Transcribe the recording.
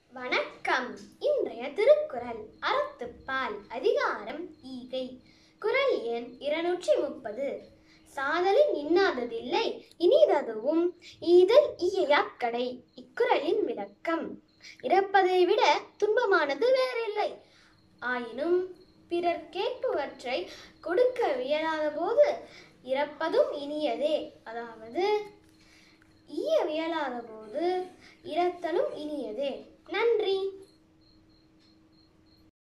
வணக்கம் இன்றைய திருக்குறள் அறத்துப்பால் அதிகாரம் ஈகை குறள் எண் இருநூற்றி முப்பது சாதலின் இன்னாததில்லை இனிததுவும் ஈதல் ஈயாக்கடை இக்குறளின் விளக்கம் இறப்பதை விட துன்பமானது வேறில்லை ஆயினும் பிறர் கேட்பவற்றை கொடுக்க இயலாத போது இறப்பதும் இனியதே அதாவது ஈய வியலாத போது இறத்தலும் இனியதே நன்றி